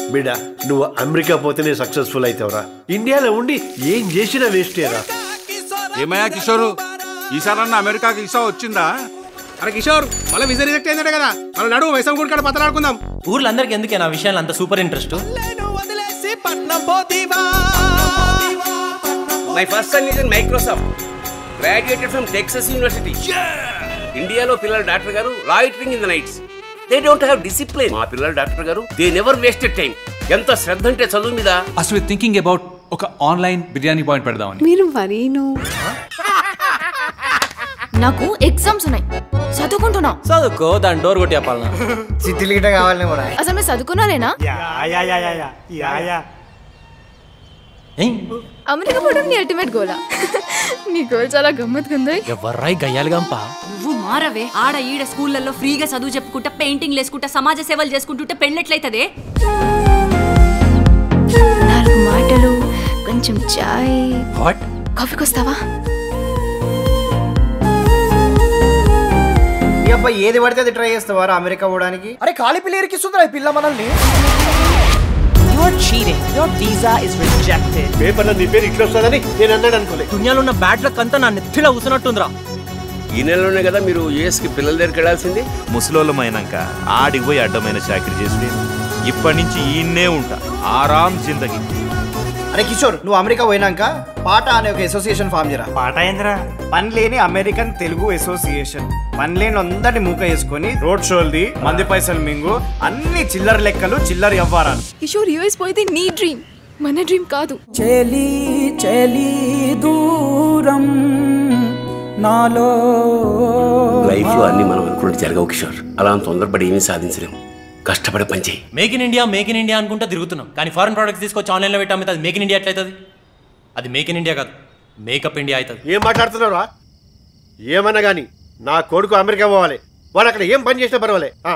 బిడ్డ నువ్వు అమెరికా పోతేనే సక్సెస్ఫుల్ అవుతావురా ఇండియాలో ఉండి ఏం చేసినా వేస్టేరా ఏమయ్యా కిషోరు ఈసారన్నా అమెరికాకి ఇసా వచ్చిందా అరే కిషోర్ మళ్ళీ విజయ రిజెక్ట్ అయిందట కదా మన నడువు వైసం కూడా కాడ పతలాడుకుందాం ఊర్లో అందరికి ఎందుకే నా విషయాలు అంత super interest my first son is in Microsoft graduated from Texas university ఇండియాలో పిల్లల డాక్టర్ గారు loitering in the nights they don't have discipline మా పిల్లల డాక్టర్ గారు దే నెవర్ వేస్టెడ్ టైం ఎంత శ్రద్ధ అంటే చదువు మీద అసలు థింకింగ్ అబౌట్ ఒక ఆన్లైన్ బిర్యానీ పాయింట్ పెడదామని మీరు మరీను నాకు ఎగ్జామ్స్ ఉన్నాయి చదువుకుంటున్నా చదువుకో దాని డోర్ కొట్టి చెప్పాలనా చిట్టిలు గిట్ట కావాలి కూడా అసలు మీరు చదువుకున్నారేనా అమెరికా పోవడం నీ అల్టిమేట్ గోలా నీ గోల్ చాలా గమ్మత్తుగా ఉంది ఎవర్రాయి గయ్యాలిగంపా నువ్వు మారవే ఆడ ఈడ స్కూళ్ళల్లో ఫ్రీగా చదువు చెప్పుకుంటా పెయింటింగ్ వేసుకుంటా సమాజ సేవలు చేసుకుంటుంటే పెళ్ళెట్లయితదే నాలుగు మాటలు కొంచెం చాయ్ వాట్ కాఫీకి వస్తావా ఈ అబ్బాయి ఏది పడితే అది ట్రై చేస్తావారా అమెరికా పోవడానికి అరే ఖాళీ పిల్ల ఇరికిస్తుందిరా ఈ పిల్ల మనల్ని You're cheating. Your visa is rejected. పేపర్లో నీ పేరు ఇట్లా వస్తుందని నేను అన్నాడు అనుకోలే దునియాలో ఉన్న బ్యాడ్ లక్ అంతా నా నెత్తిలో కూసున్నట్టుందిరా ఈ నెలలోనే కదా మీరు యుఎస్ కి పిల్లల దగ్గరికి వెళ్ళాల్సింది ముసలోళ్ళమైనాక ఆడికి పోయి అడ్డమైన చాకరీ చేసి ఇప్పటి నుంచి ఈయన్నే ఉంటా ఆరాం జిందగీ అరే కిషోర్ నువ్వు అమెరికా పోయినాక పాట అనే ఒక అసోసియేషన్ ఫామ్ చేయరా పాట ఏంద్రా పని లేని అమెరికన్ తెలుగు అసోసియేషన్ పని లేని అందరిని మూక వేసుకొని రోడ్ షోల్ది మంది పైసలు మింగు అన్ని చిల్లర లెక్కలు చిల్లర వ్యవహారాలు కిషోర్ యూఎస్ పోయితే నీ డ్రీమ్ మన డ్రీమ్ కాదు చెలి చెలి దూరం నాలో లైఫ్ లో అన్ని మనం అనుకున్నట్టు జరగవు కిషోర్ అలా అంత తొందరపడి ఏమీ సాధించలేము కష్టపడి పనిచేయి make in India make in India అనుకుంటా తిరుగుతున్నాం కానీ ఫారెన్ ప్రొడక్ట్స్ తీసుకొచ్చి ఆన్లైన్లో పెట్టి అమ్మితే అది మేక్ ఇన్ ఇండియా ఎట్లయితుంది అది మేక్ ఇన్ ఇండియా కాదు మేకప్ ఇండియా అవుతుంది ఏం మాట్లాడుతున్నావురా ఏమన్నా కానీ నా కొడుకు అమెరికా పోవాలి వాడు అక్కడ ఏం పని చేసినా పర్వాలే ఆ.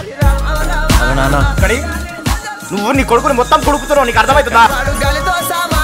నాన్న నువ్వు నీ కొడుకుని మొత్తం కొడుకుతున్నావు నీకు అర్థమవుతుందా